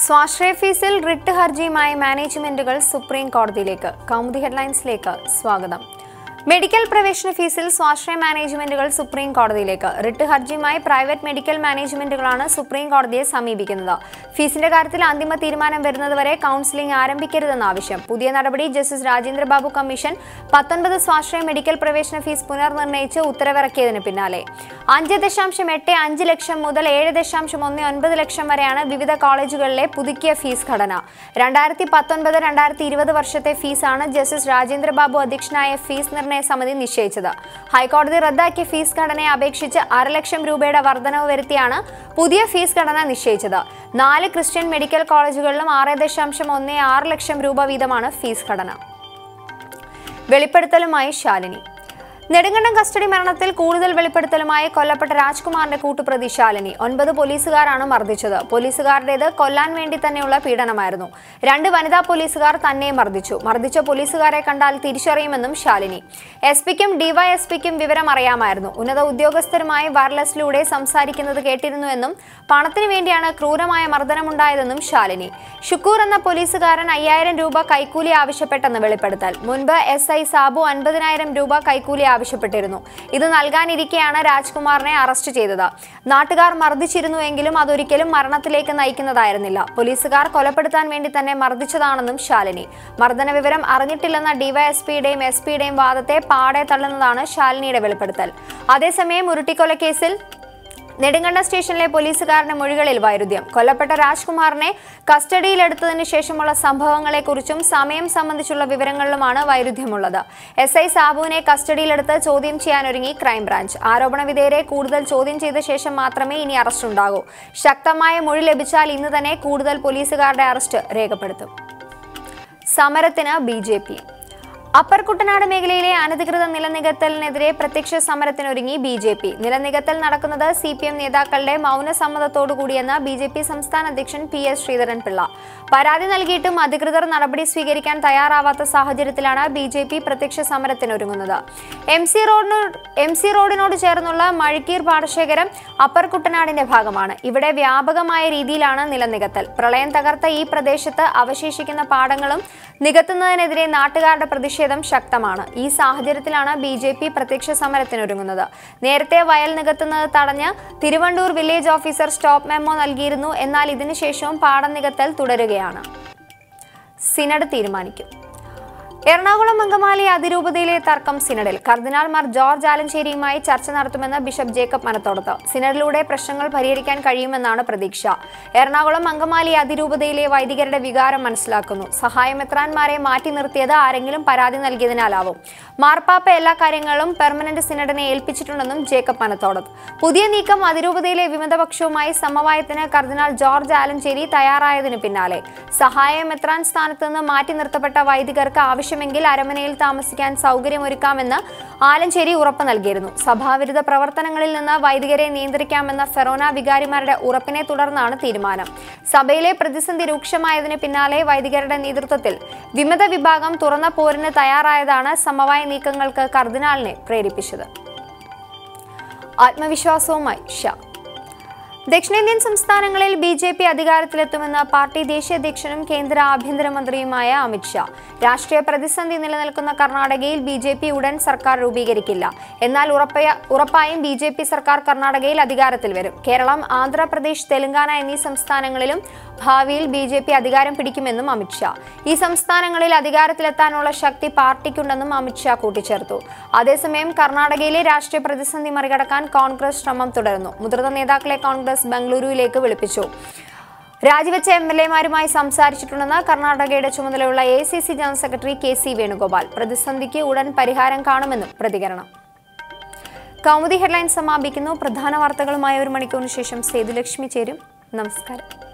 സ്വാശ്രയ ഫീസിൽ writ ഹർജിയുമായി മാനേജ്മെന്റുകൾ supreme കോടതിയിലേക്ക് കൗമുദി ഹെഡ്ലൈൻസിലേക്ക് സ്വാഗതം മെഡിക്കൽ പ്രവേശന ഫീസിൽ സ്വാശ്രയ മാനേജ്മെന്റുകൾ സുപ്രീം കോടതിയിലേക്ക് റിട്ട് ഹർജിയുമായി പ്രൈവറ്റ് മെഡിക്കൽ മാനേജ്മെന്റുകളാണ് സുപ്രീം കോടതിയെ സമീപിക്കുന്നത് ഫീസിന്റെ കാര്യത്തിൽ അന്തിമ തീരുമാനം വരുന്നതുവരെ കൗൺസിലിംഗ് ആരംഭിക്കരുതെന്ന ആവശ്യം പുതിയ നടപടി ജസ്റ്റിസ് രാജേന്ദ്ര ബാബു കമ്മീഷൻ പത്തൊൻപത് സ്വാശ്രയ മെഡിക്കൽ പ്രവേശന ഫീസ് പുനർനിർണയിച്ച് ഉത്തരവിറക്കിയതിന് പിന്നാലെ അഞ്ച് ദശാംശം എട്ട് അഞ്ച് ലക്ഷം മുതൽ ഏഴ് ദശാംശം ഒന്ന് ഒൻപത് ലക്ഷം വരെയാണ് വിവിധ കോളേജുകളിലെ പുതുക്കിയ ഫീസ് ഘടന രണ്ടായിരത്തി പത്തൊൻപത് രണ്ടായിരത്തി ഇരുപത് വർഷത്തെ ഫീസാണ് ജസ്റ്റിസ് രാജേന്ദ്ര ബാബു അധ്യക്ഷനായ ഫീസ് നിർണയ സമിതി നിശ്ചയിച്ചത് ഹൈക്കോടതി റദ്ദാക്കിയ ഫീസ് ഘടനയെ അപേക്ഷിച്ച് അര ലക്ഷം രൂപയുടെ വർധനവ് വരുത്തിയാണ് പുതിയ ഫീസ് ഘടന നിശ്ചയിച്ചത് നാല് ക്രിസ്ത്യൻ മെഡിക്കൽ കോളേജുകളിലും ആറ് ദശാംശം ഒന്ന് ആറ് ലക്ഷം രൂപ വീതമാണ് ഫീസ് ഘടന വെളിപ്പെടുത്തലുമായി ശാലിനി നെടുങ്കണ്ടം കസ്റ്റഡി മരണത്തിൽ കൂടുതൽ വെളിപ്പെടുത്തലുമായി കൊല്ലപ്പെട്ട രാജ്കുമാറിന്റെ കൂട്ടുപ്രതി ശാലിനി ഒൻപത് പോലീസുകാരാണ് മർദ്ദിച്ചത് പോലീസുകാരുടേത് കൊല്ലാൻ വേണ്ടി തന്നെയുള്ള പീഡനമായിരുന്നു രണ്ട് വനിതാ പോലീസുകാർ തന്നെ മർദ്ദിച്ചു മർദ്ദിച്ച പോലീസുകാരെ കണ്ടാൽ തിരിച്ചറിയുമെന്നും ശാലിനി എസ് പിക്കും ഡിവൈഎസ്പിക്കും വിവരം അറിയാമായിരുന്നു ഉന്നത ഉദ്യോഗസ്ഥരുമായി വയർലെസ്സിലൂടെ സംസാരിക്കുന്നത് കേട്ടിരുന്നുവെന്നും പണത്തിനു വേണ്ടിയാണ് ക്രൂരമായ മർദ്ദനമുണ്ടായതെന്നും ശാലിനി ഷുക്കൂർ എന്ന പോലീസുകാരൻ അയ്യായിരം രൂപ കൈക്കൂലി ആവശ്യപ്പെട്ടെന്ന് വെളിപ്പെടുത്തൽ മുൻപ് എസ് ഐ സാബു അൻപതിനായിരം രൂപ കൈക്കൂലി ആവശ്യപ്പെട്ടിരുന്നു ഇത് നൽകാനിരിക്കെയാണ് രാജ്കുമാറിനെ അറസ്റ്റ് ചെയ്തത് നാട്ടുകാർ മർദ്ദിച്ചിരുന്നുവെങ്കിലും അതൊരിക്കലും മരണത്തിലേക്ക് നയിക്കുന്നതായിരുന്നില്ല പോലീസുകാർ കൊലപ്പെടുത്താൻ വേണ്ടി തന്നെ മർദ്ദിച്ചതാണെന്നും ശാലിനി മർദ്ദന വിവരം അറിഞ്ഞിട്ടില്ലെന്ന ഡിവൈഎസ്പിയുടെയും എസ് പിയുടെയും വാദത്തെ പാടെ തള്ളുന്നതാണ് ശാലിനിയുടെ വെളിപ്പെടുത്തൽ അതേസമയം ഉരുട്ടിക്കൊലക്കേസിൽ നെടുങ്കണ്ട സ്റ്റേഷനിലെ പോലീസുകാരന്റെ മൊഴികളിൽ വൈരുദ്ധ്യം കൊല്ലപ്പെട്ട രാജ്കുമാറിനെ കസ്റ്റഡിയിലെടുത്തതിന് ശേഷമുള്ള സംഭവങ്ങളെക്കുറിച്ചും സമയം സംബന്ധിച്ചുള്ള വിവരങ്ങളിലുമാണ് വൈരുദ്ധ്യമുള്ളത് എസ് ഐ സാബുവിനെ കസ്റ്റഡിയിലെടുത്ത് ചോദ്യം ചെയ്യാനൊരുങ്ങി ക്രൈംബ്രാഞ്ച് ആരോപണ വിധേയരെ കൂടുതൽ ചോദ്യം ചെയ്ത ശേഷം മാത്രമേ ഇനി അറസ്റ്റ് ഉണ്ടാകൂ ശക്തമായ മൊഴി ലഭിച്ചാൽ ഇന്ന് തന്നെ കൂടുതൽ പോലീസുകാരുടെ അറസ്റ്റ് രേഖപ്പെടുത്തും സമരത്തിന് B J P upper Kuttanad മേഖലയിലെ അനധികൃത നിലനികത്തലിനെതിരെ പ്രത്യക്ഷ സമരത്തിനൊരുങ്ങി ബി ജെ പി നിലനികത്തൽ നടക്കുന്നത് സി പി എം നേതാക്കളുടെ മൗനസമ്മതത്തോടുകൂടിയെന്ന് ബി ജെ പി സംസ്ഥാന അധ്യക്ഷൻ പി എസ് ശ്രീധരൻ പിള്ള പരാതി നൽകിയിട്ടും അധികൃതർ നടപടി സ്വീകരിക്കാൻ തയ്യാറാവാത്ത സാഹചര്യത്തിലാണ് ബി ജെ പി പ്രത്യക്ഷ സമരത്തിനൊരുങ്ങുന്നത് എം സി റോഡിനോട് എം സി റോഡിനോട് ചേർന്നുള്ള മഴക്കീർ പാടശേഖരം അപ്പർ കുട്ടനാടിന്റെ ഭാഗമാണ് ഇവിടെ വ്യാപകമായ രീതിയിലാണ് നിലനികത്തൽ പ്രളയം തകർത്ത ഈ പ്രദേശത്ത് അവശേഷിക്കുന്ന പാടങ്ങളും നികത്തുന്നതിനെതിരെ നാട്ടുകാരുടെ പ്രതിഷേധം ശക്തമാണ് ഈ സാഹചര്യത്തിലാണ് ബി ജെ പി പ്രത്യക്ഷ സമരത്തിനൊരുങ്ങുന്നത് നേരത്തെ വയൽ നികത്തുന്നത് തടഞ്ഞ് Thiruvandoor village officer stop memo നൽകിയിരുന്നു എന്നാൽ ഇതിനുശേഷവും പാടം നികത്തൽ തുടരുകയാണ് സിനഡ് തീരുമാനിക്കും എറണാകുളം അങ്കമാലി അതിരൂപതയിലെ തർക്കം സിനഡിൽ കർദിനാൾമാർ ജോർജ് ആലഞ്ചേരിയുമായി ചർച്ച നടത്തുമെന്ന് ബിഷപ്പ് ജേക്കബ് മനത്തോടത്ത് സിനഡിലൂടെ പ്രശ്നങ്ങൾ പരിഹരിക്കാൻ കഴിയുമെന്നാണ് പ്രതീക്ഷ എറണാകുളം അങ്കമാലി അതിരൂപതയിലെ വൈദികരുടെ വികാരം മനസ്സിലാക്കുന്നു സഹായമെത്രാന്മാരെ മാറ്റി നിർത്തിയത് ആരെങ്കിലും പരാതി നൽകിയതിനാലാവും മാർപ്പാപ്പ എല്ലാ കാര്യങ്ങളും പെർമനന്റ് സിനഡിനെ ഏൽപ്പിച്ചിട്ടുണ്ടെന്നും ജേക്കബ് മനത്തോടത്ത് പുതിയ നീക്കം അതിരൂപതയിലെ വിമതപക്ഷവുമായി സമവായത്തിന് കർദിനാൾ ജോർജ് ആലഞ്ചേരി തയ്യാറായതിനു പിന്നാലെ സഹായമെത്രാൻ സ്ഥാനത്ത് നിന്ന് മാറ്റി നിർത്തപ്പെട്ട വൈദികർക്ക് ആവശ്യമെങ്കിൽ അരമനയിൽ താമസിക്കാൻ സൗകര്യമൊരുക്കാമെന്ന് ആലഞ്ചേരി ഉറപ്പ് നൽകിയിരുന്നു സഭാവിരുദ്ധ പ്രവർത്തനങ്ങളിൽ നിന്ന് വൈദികരെ നിയന്ത്രിക്കാമെന്ന ഫെറോന വികാരിമാരുടെ ഉറപ്പിനെ തുടർന്നാണ് തീരുമാനം സഭയിലെ പ്രതിസന്ധി രൂക്ഷമായതിന് പിന്നാലെ വൈദികരുടെ നേതൃത്വത്തിൽ വിമത വിഭാഗം തുറന്ന പോരിന് തയ്യാറായതാണ് സമവായ നീക്കങ്ങൾക്ക് കർദിനാളിനെ പ്രേരിപ്പിച്ചത് ആത്മവിശ്വാസവുമായി ഷാ ദക്ഷിണേന്ത്യൻ സംസ്ഥാനങ്ങളിൽ ബി ജെ പി അധികാരത്തിലെത്തുമെന്ന് പാർട്ടി ദേശീയ അധ്യക്ഷനും കേന്ദ്ര ആഭ്യന്തരമന്ത്രിയുമായ അമിത്ഷാ രാഷ്ട്രീയ പ്രതിസന്ധി നിലനിൽക്കുന്ന കർണാടകയിൽ ബി ജെ പി ഉടൻ സർക്കാർ രൂപീകരിക്കില്ല എന്നാൽ ഉറപ്പയ ഉറപ്പായും ബി ജെ പി സർക്കാർ കർണാടകയിൽ അധികാരത്തിൽ വരും കേരളം ആന്ധ്രാപ്രദേശ് തെലങ്കാന എന്നീ സംസ്ഥാനങ്ങളിലും ഭാവിയിൽ ബി ജെ പി അധികാരം പിടിക്കുമെന്നും അമിത്ഷാ ഈ സംസ്ഥാനങ്ങളിൽ അധികാരത്തിലെത്താനുള്ള ശക്തി പാർട്ടിക്കുണ്ടെന്നും അമിത്ഷാ കൂട്ടിച്ചേർത്തു അതേസമയം കർണാടകയിലെ രാഷ്ട്രീയ പ്രതിസന്ധി മറികടക്കാൻ കോൺഗ്രസ് ശ്രമം തുടരുന്നു മുതിർന്ന നേതാക്കളെ കോൺഗ്രസ് ബംഗളൂരുവിലേക്ക് വിളിപ്പിച്ചു രാജിവെച്ച എം എൽ എമാരുമായി സംസാരിച്ചിട്ടുണ്ടെന്ന് കർണാടകയുടെ ചുമതലയുള്ള A C C general secretary K C Venugopal പ്രതിസന്ധിക്ക് ഉടൻ പരിഹാരം കാണുമെന്നും പ്രതികരണം കൗമുദി ഹെഡ്ലൈൻ സമാപിക്കുന്നു പ്രധാന വാർത്തകളുമായ ഒരു മണിക്കൂറിന് ശേഷം സേതുലക്ഷ്മി ചേരും നമസ്കാരം